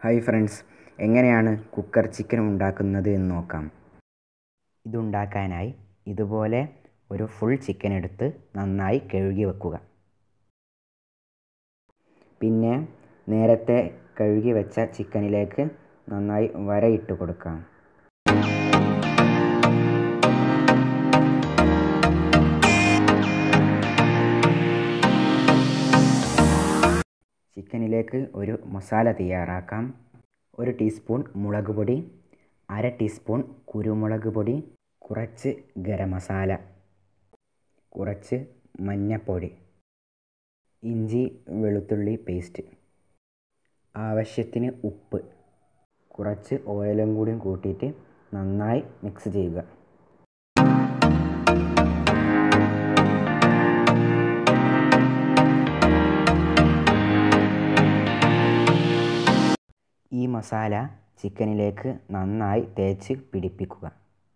hi friends എങ്ങനെയാണ് cooker chicken ഉണ്ടാക്കുന്നത് എന്ന് നോക്കാം ഇതുണ്ടാക്കാനായി ഇതുപോലെ ഒരു ഫുൾ ചിക്കൻ എടുത്ത് നന്നായി കഴുകി വെക്കുക പിന്നെ നേരത്തെ കഴുകി വെച്ച ചിക്കനിലേക്ക് നന്നായി വരയിട്ട് കൊടുക്കാം ചിക്കനിലേക്ക് ഒരു മസാല തയ്യാറാക്കാം ഒരു ടീസ്പൂൺ മുളക് പൊടി അര ടീസ്പൂൺ കുരുമുളക് പൊടി കുറച്ച് ഗരം മസാല കുറച്ച് മഞ്ഞൾപ്പൊടി ഇഞ്ചി വെളുത്തുള്ളി പേസ്റ്റ് ആവശ്യത്തിന് ഉപ്പ് കുറച്ച് ഓയിലും കൂടിയും കൂട്ടിയിട്ട് നന്നായി മിക്സ് ചെയ്യുക ഈ മസാല ചിക്കനിലേക്ക് നന്നായി തേച്ച് പിടിപ്പിക്കുക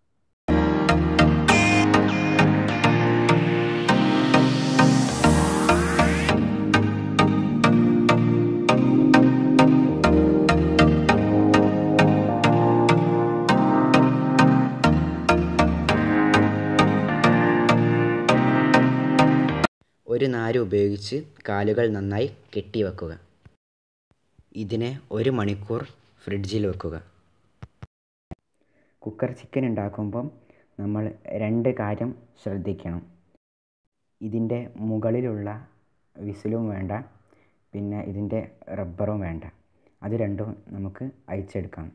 ഒരു നാര് ഉപയോഗിച്ച് കാലുകൾ നന്നായി കെട്ടിവെക്കുക ഇതിനെ ഒരു മണിക്കൂർ ഫ്രിഡ്ജിൽ വെക്കുക കുക്കർ ചിക്കൻ ഉണ്ടാക്കുമ്പം നമ്മൾ രണ്ട് കാര്യം ശ്രദ്ധിക്കണം ഇതിൻ്റെ മുകളിലുള്ള വിസിലും വേണ്ട പിന്നെ ഇതിൻ്റെ റബ്ബറും വേണ്ട അത് രണ്ടും നമുക്ക് അയച്ചെടുക്കാം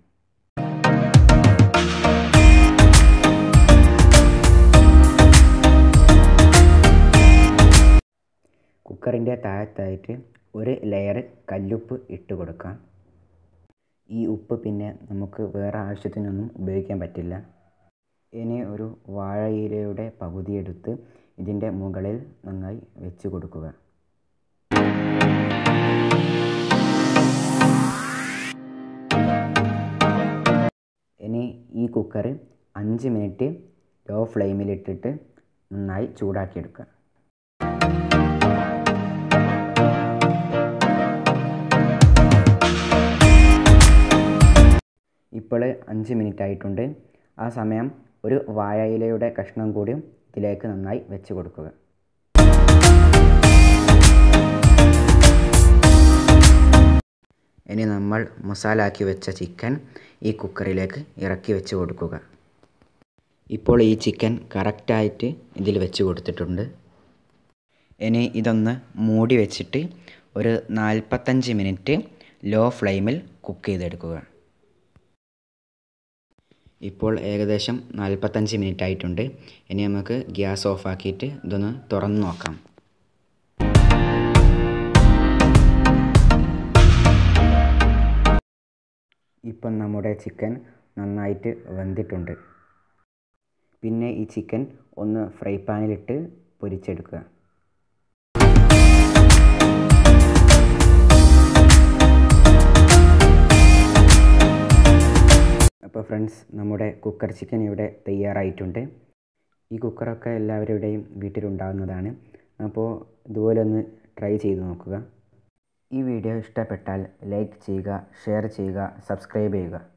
കുക്കറിൻ്റെ താഴത്തായിട്ട് ഒരു ലെയർ കല്ലുപ്പ് ഇട്ട് കൊടുക്കാം ഈ ഉപ്പ് പിന്നെ നമുക്ക് വേറെ ആവശ്യത്തിനൊന്നും ഉപയോഗിക്കാൻ പറ്റില്ല ഇനി ഒരു വാഴയിലയുടെ പകുതി എടുത്ത് ഇതിൻ്റെ മുകളിൽ നന്നായി വെച്ച് കൊടുക്കുക ഇനി ഈ കുക്കർ അഞ്ച് മിനിറ്റ് ലോ ഫ്ലെയിമിലിട്ടിട്ട് നന്നായി ചൂടാക്കിയെടുക്കുക ഇപ്പോൾ അഞ്ച് മിനിറ്റ് ആയിട്ടുണ്ട് ആ സമയം ഒരു വാഴയിലയുടെ കഷ്ണം കൂടി ഇതിലേക്ക് നന്നായി വെച്ച് കൊടുക്കുക ഇനി നമ്മൾ മസാലാക്കി വെച്ച ചിക്കൻ ഈ കുക്കറിലേക്ക് ഇറക്കി വെച്ച് കൊടുക്കുക ഇപ്പോൾ ഈ ചിക്കൻ കറക്റ്റായിട്ട് ഇതിൽ വെച്ച് കൊടുത്തിട്ടുണ്ട് ഇനി ഇതൊന്ന് മൂടി വെച്ചിട്ട് ഒരു നാൽപ്പത്തഞ്ച് മിനിറ്റ് ലോ ഫ്ലെയിമിൽ കുക്ക് ചെയ്തെടുക്കുക ഇപ്പോൾ ഏകദേശം നാൽപ്പത്തഞ്ച് മിനിറ്റ് ആയിട്ടുണ്ട് ഇനി നമുക്ക് ഗ്യാസ് ഓഫ് ആക്കിയിട്ട് ഇതൊന്ന് തുറന്ന് നോക്കാം ഇപ്പം നമ്മുടെ ചിക്കൻ നന്നായിട്ട് വെന്തിട്ടുണ്ട് പിന്നെ ഈ ചിക്കൻ ഒന്ന് ഫ്രൈ പാനിലിട്ട് പൊരിച്ചെടുക്കുക അപ്പോൾ ഫ്രണ്ട്സ് നമ്മുടെ കുക്കർ ചിക്കൻ ഇവിടെ തയ്യാറായിട്ടുണ്ട് ഈ കുക്കറൊക്കെ എല്ലാവരുടെയും വീട്ടിലുണ്ടാകുന്നതാണ് അപ്പോൾ ഇതുപോലെ ഒന്ന് ട്രൈ ചെയ്ത് നോക്കുക ഈ വീഡിയോ ഇഷ്ടപ്പെട്ടാൽ ലൈക്ക് ചെയ്യുക ഷെയർ ചെയ്യുക സബ്സ്ക്രൈബ് ചെയ്യുക